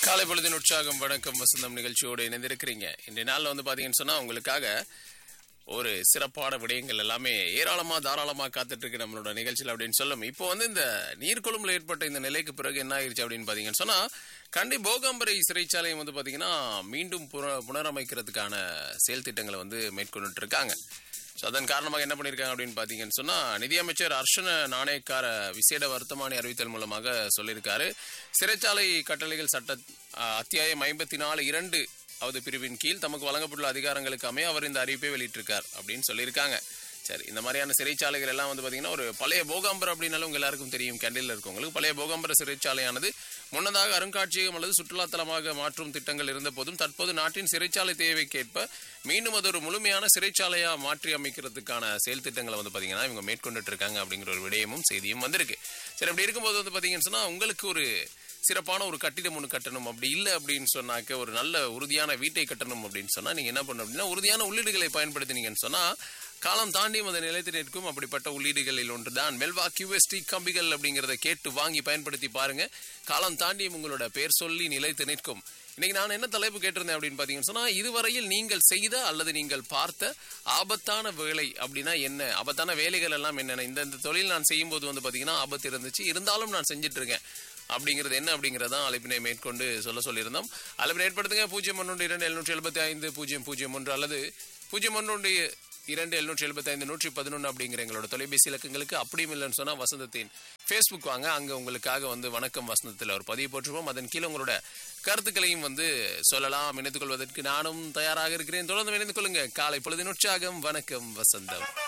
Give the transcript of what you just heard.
காலை பொழுதின் உற்சாகம் வணக்கம் வசந்தம் நிகழ்ச்சியோடு இணைந்திருக்கிறீங்க இன்றைய நாள்ல வந்து பாத்தீங்கன்னு சொன்னா உங்களுக்காக ஒரு சிறப்பான விடயங்கள் எல்லாமே ஏராளமா தாராளமா காத்துட்டு இருக்கு நம்மளோட நிகழ்ச்சியில் அப்படின்னு சொல்லும் இப்போ வந்து இந்த நீர்கொழும்புல ஏற்பட்ட இந்த நிலைக்கு பிறகு என்ன ஆயிருச்சு அப்படின்னு பாத்தீங்கன்னு சொன்னா கண்டி போகாம்பரை சிறைச்சாலையும் வந்து பாத்தீங்கன்னா மீண்டும் புன- புனரமைக்கிறதுக்கான செயல் திட்டங்களை வந்து மேற்கொண்டுட்டு இருக்காங்க ஸோ அதன் காரணமாக என்ன பண்ணியிருக்காங்க அப்படின்னு பார்த்தீங்கன்னு சொன்னால் நிதியமைச்சர் அர்ஷன நாணயக்கார விசேட வர்த்தமானி அறிவித்தல் மூலமாக சொல்லியிருக்காரு சிறைச்சாலை கட்டளைகள் சட்ட அஹ், அத்தியாயம் ஐம்பத்தி நாலு இரண்டு அவது பிரிவின் கீழ் தமக்கு வழங்கப்பட்டுள்ள அதிகாரங்களுக்கு அமைய அவர் இந்த அறிவிப்பை வெளியிட்டிருக்கார் அப்படின்னு சொல்லியிருக்காங்க சரி இந்த மாதிரியான சிறைச்சாலைகள் எல்லாம் வந்து பார்த்தீங்கன்னா ஒரு பழைய போகாம்பர் அப்படின்னாலும் உங்க எல்லாருக்கும் தெரியும் கேண்டில் இருக்கவங்களுக்கு பழைய போகாம்பர சிறைச்சாலையானது முன்னதாக அருங்காட்சியகம் அல்லது சுற்றுலாத்தலமாக மாற்றும் திட்டங்கள் இருந்த போதும் தற்போது நாட்டின் சிறைச்சாலை தேவைக்கேற்ப மீண்டும் அது ஒரு முழுமையான சிறைச்சாலையா மாற்றி அமைக்கிறதுக்கான செயல் திட்டங்களை வந்து பாத்தீங்கன்னா இவங்க மேற்கொண்டுட்டு இருக்காங்க அப்படிங்கிற ஒரு விடயமும் செய்தியும் வந்திருக்கு சரி அப்படி இருக்கும்போது வந்து பாத்தீங்கன்னு சொன்னா உங்களுக்கு ஒரு சிறப்பான ஒரு கட்டிடம் ஒன்று கட்டணும் அப்படி இல்லை அப்படின்னு சொன்னாக்க ஒரு நல்ல உறுதியான வீட்டை கட்டணும் அப்படின்னு சொன்னா நீங்க என்ன பண்ணணும் அப்படின்னா உறுதியான உள்ளீடுகளை பயன்படுத்தினீங்கன்னு சொன்னா காலம் தாண்டியும் அதை நிலைத்து நிற்கும் அப்படிப்பட்ட உள்ளீடுகளில் ஒன்றுதான் மெல்வா கியூஎஸ்டி கம்பிகள் அப்படிங்கறத கேட்டு வாங்கி பயன்படுத்தி பாருங்க காலம் தாண்டியும் உங்களோட பேர் சொல்லி நிலைத்து நிற்கும் இன்னைக்கு நான் என்ன தலைப்பு கேட்டிருந்தேன் அப்படின்னு பாத்தீங்கன்னு சொன்னா இதுவரையில் நீங்கள் செய்த அல்லது நீங்கள் பார்த்த ஆபத்தான வேலை அப்படின்னா என்ன ஆபத்தான வேலைகள் எல்லாம் என்னென்ன இந்த இந்த தொழில் நான் செய்யும் போது வந்து பாத்தீங்கன்னா ஆபத்து இருந்துச்சு இருந்தாலும் நான் செஞ்சுட்டு இருக்கேன் அப்படிங்கிறது என்ன அப்படிங்கறதான் அழைப்பினை மேற்கொண்டு சொல்ல சொல்லியிருந்தோம் அழைப்பினை ஏற்படுத்துங்க பூஜ்ஜியம் ஒன்று இரண்டு எழுநூற்றி எழுபத்தி ஐந்து பூஜ்ஜியம் பூஜ்ஜியம் ஒன்று அல்லது பூஜ்ஜியம் ஒன்று இரண்டு எழுநூற்றி எழுபத்தி ஐந்து நூற்றி பதினொன்று அப்படிங்கிற எங்களோட தொலைபேசி இலக்கங்களுக்கு அப்படியும் இல்லைன்னு சொன்னா வசந்தத்தின் ஃபேஸ்புக் வாங்க அங்க உங்களுக்காக வந்து வணக்கம் வசந்தத்தில் ஒரு பதிவு போட்டிருப்போம் அதன் கீழே உங்களோட கருத்துக்களையும் வந்து சொல்லலாம் இணைத்துக் கொள்வதற்கு நானும் தயாராக இருக்கிறேன் தொடர்ந்து இணைந்து கொள்ளுங்க காலை பொழுதின் உற்சாகம் வணக்கம் வசந்தம்